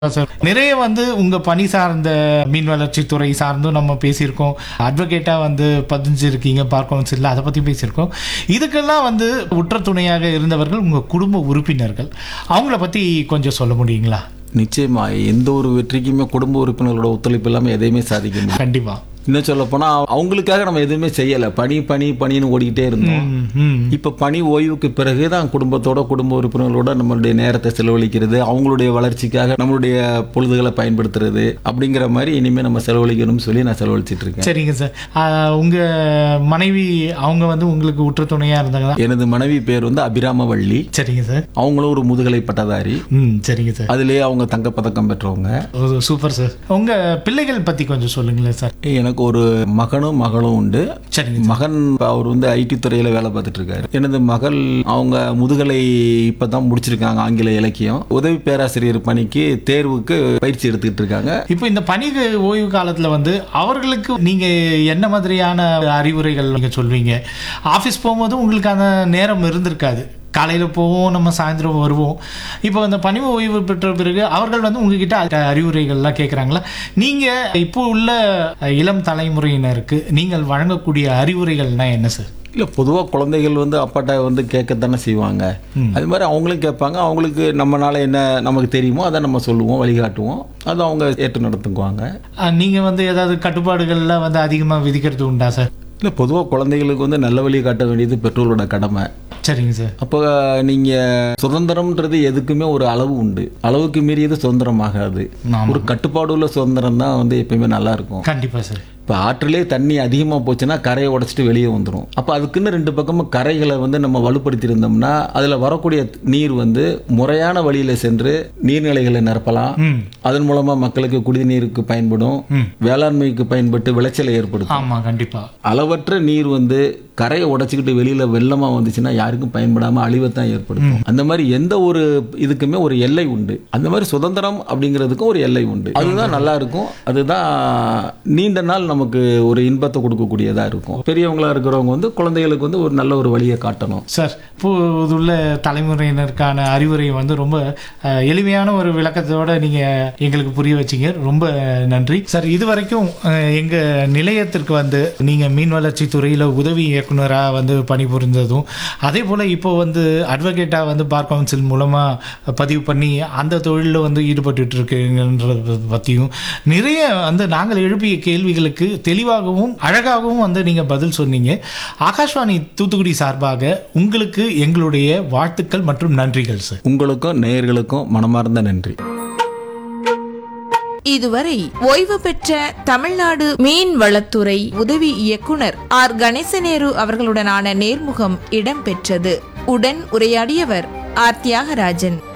Sir நிறைய வந்து உங்க பணி சார்ந்த மீன் வளர்ச்சி துறை சார்ந்தும் நம்ம பேசியிருக்கோம் அட்வொகேட்டா வந்து பதிஞ்சிருக்கீங்க பார் கவுன்சிலில் அதை பத்தி பேசியிருக்கோம் இதுக்கெல்லாம் வந்து உற்ற துணையாக இருந்தவர்கள் உங்க குடும்ப உறுப்பினர்கள் அவங்கள பத்தி கொஞ்சம் சொல்ல முடியுங்களா நிச்சயமா எந்த ஒரு வெற்றிக்குமே குடும்ப உறுப்பினர்களோட ஒத்துழைப்பு இல்லாமல் எதையுமே சாதிக்க முடியும் கண்டிப்பா இன்னும் சொல்ல போனா அவங்களுக்காக நம்ம எதுவுமே செய்யல பணி பணி பணின்னு ஓடிக்கிட்டே இருந்தோம் ம், ம். இப்ப பணி ஓய்வுக்கு பிறகு தான் குடும்பத்தோட குடும்ப உறுப்பினர்களோட நம்மளுடைய நேரத்தை செலவழிக்கிறது அவங்களுடைய வளர்ச்சிக்காக நம்மளுடைய பொழுதுகளை பயன்படுத்துறது அப்படிங்கிற மாதிரி இனிமே நம்ம செலவழிக்கணும்னு சொல்லி நான் செலவழிச்சிட்டு இருக்கேன் சரிங்க சார் ஆஹ், உங்க மனைவி அவங்க வந்து உங்களுக்கு உற்ற துணையா இருந்தாங்க எனது மனைவி பேர் வந்து அபிராமவள்ளி சரிங்க சார் அவங்களும் ஒரு முதுகலை பட்டதாரி ம் சரிங்க சார் அதுலயே அவங்க தங்கப்பதக்கம் பெற்றவங்க ஓ, சூப்பர் சார் உங்க பிள்ளைகள் பத்தி கொஞ்சம் சொல்லுங்களேன் சார் எனக்கு ஒரு மகனும் மகளும் உண்டு சரிங்க மகன் இப்ப அவர் வந்து ஐடி துறையில வேலை பார்த்துட்டு இருக்காரு எனது மகள் அவங்க முதுகலை இப்பதான் முடிச்சிருக்காங்க ஆங்கில இலக்கியம் உதவி பேராசிரியர் பணிக்கு தேர்வுக்கு பயிற்சி எடுத்துக்கிட்டு இருக்காங்க இப்போ இந்த பணி ஓய்வு காலத்துல வந்து அவர்களுக்கு நீங்க என்ன மாதிரியான அறிவுரைகள் நீங்க சொல்வீங்க ஆபீஸ் போகும்போது உங்களுக்கு அந்த நேரம் இருந்திருக்காது காலையில போவோம் நம்ம சாயந்தரம் வருவோம் இப்போ அந்த பணி ஓய்வு பெற்ற பிறகு அவர்கள் வந்து உங்ககிட்ட அ- அறிவுரைகள்லாம் கேட்குறாங்களா நீங்க இப்போ உள்ள இளம் தலைமுறையினருக்கு நீங்கள் வழங்கக்கூடிய அறிவுரைகள்னா என்ன சார் இல்ல பொதுவா குழந்தைகள் வந்து அப்பாட்ட வந்து கேட்கத்தானே செய்வாங்க அது மாதிரி அவங்களும் கேட்பாங்க அவங்களுக்கு நம்மனால என்ன நமக்கு தெரியுமோ அதை நம்ம சொல்லுவோம் வழிகாட்டுவோம் அதை அவங்க ஏற்று நடத்துக்குவாங்க அஹ், நீங்க வந்து ஏதாவது கட்டுப்பாடுகள்லாம் வந்து அதிகமா விதிக்கிறது உண்டா சார் இல்ல பொதுவா குழந்தைகளுக்கு வந்து நல்ல வழி காட்ட வேண்டியது பெற்றோரோட கடமை சரிங்க சார் அப்போ நீங்க சுதந்திரம்ன்றது எதுக்குமே ஒரு அளவு உண்டு அளவுக்கு மீறியது சுதந்திரமாகாது ஆமா. ஒரு கட்டுப்பாடு உள்ள சுதந்திரம் தான் வந்து எப்பயுமே நல்லா இருக்கும் கண்டிப்பா சார் இப்போ ஆற்றிலே தண்ணி அதிகமாக போச்சுன்னா கரையை உடைச்சிட்டு வெளியே வந்துடும் அப்போ அதுக்குன்னு ரெண்டு பக்கமும் கரைகளை வந்து நம்ம வலுப்படுத்தி இருந்தோம்னா அதில் வரக்கூடிய நீர் வந்து முறையான வழியில் சென்று நீர்நிலைகளை நிரப்பலாம் ம் அதன் மூலமா மக்களுக்கு குடிநீருக்கு பயன்படும் ம். வேளாண்மைக்கு பயன்பட்டு விளைச்சலை ஏற்படுத்தும் ஆமா கண்டிப்பா அளவற்ற நீர் வந்து கரையை உடைச்சிக்கிட்டு வெளியில வெள்ளமா வந்துச்சுன்னா யாருக்கும் பயன்படாம அழிவைத்தான் ஏற்படுத்தும் அந்த மாதிரி எந்த ஒரு இதுக்குமே ஒரு எல்லை உண்டு அந்த மாதிரி சுதந்திரம் அப்படிங்கிறதுக்கும் ஒரு எல்லை உண்டு அதுதான் நல்லா இருக்கும் அதுதான் நீண்ட நாள் நமக்கு ஒரு இன்பத்தை கொடுக்கக்கூடியதா இருக்கும் பெரியவங்களா இருக்கிறவங்க வந்து குழந்தைகளுக்கு வந்து ஒரு நல்ல ஒரு வழியை காட்டணும் சார் இப்போதுள்ள தலைமுறையினருக்கான அறிவுரை வந்து ரொம்ப அஹ், எளிமையான ஒரு விளக்கத்தோட நீங்க எங்களுக்கு புரிய வச்சீங்க ரொம்ப நன்றி சார் இது வரைக்கும் அஹ், எங்க நிலையத்திற்கு வந்து நீங்க மீன் வளர்ச்சி துறையில உதவி இயக்குனராக வந்து பணிபுரிந்ததும் அதே போல இப்போ வந்து அட்வொகேட்டா வந்து பார் கவுன்சில் மூலமா பதிவு பண்ணி அந்த தொழிலில் வந்து ஈடுபட்டு இருக்குங்கன்றத பற்றியும் நிறைய வந்து நாங்கள் எழுப்பிய கேள்விகளுக்கு தெளிவாகவும் அழகாகவும் வந்து நீங்க பதில் சொன்னீங்க ஆகாஷ்வாணி தூத்துக்குடி சார்பாக உங்களுக்கு எங்களுடைய வாழ்த்துக்கள் மற்றும் நன்றிகள் சார் உங்களுக்கும் நேயர்களுக்கும் மனமார்ந்த நன்றி இதுவரை ஓய்வு பெற்ற தமிழ்நாடு மீன் வளத்துறை உதவி இயக்குனர் ஆர் கணேசநேரு அவர்களுடனான நேர்முகம் இடம்பெற்றது உடன் உரையாடியவர் ஆர் தியாகராஜன்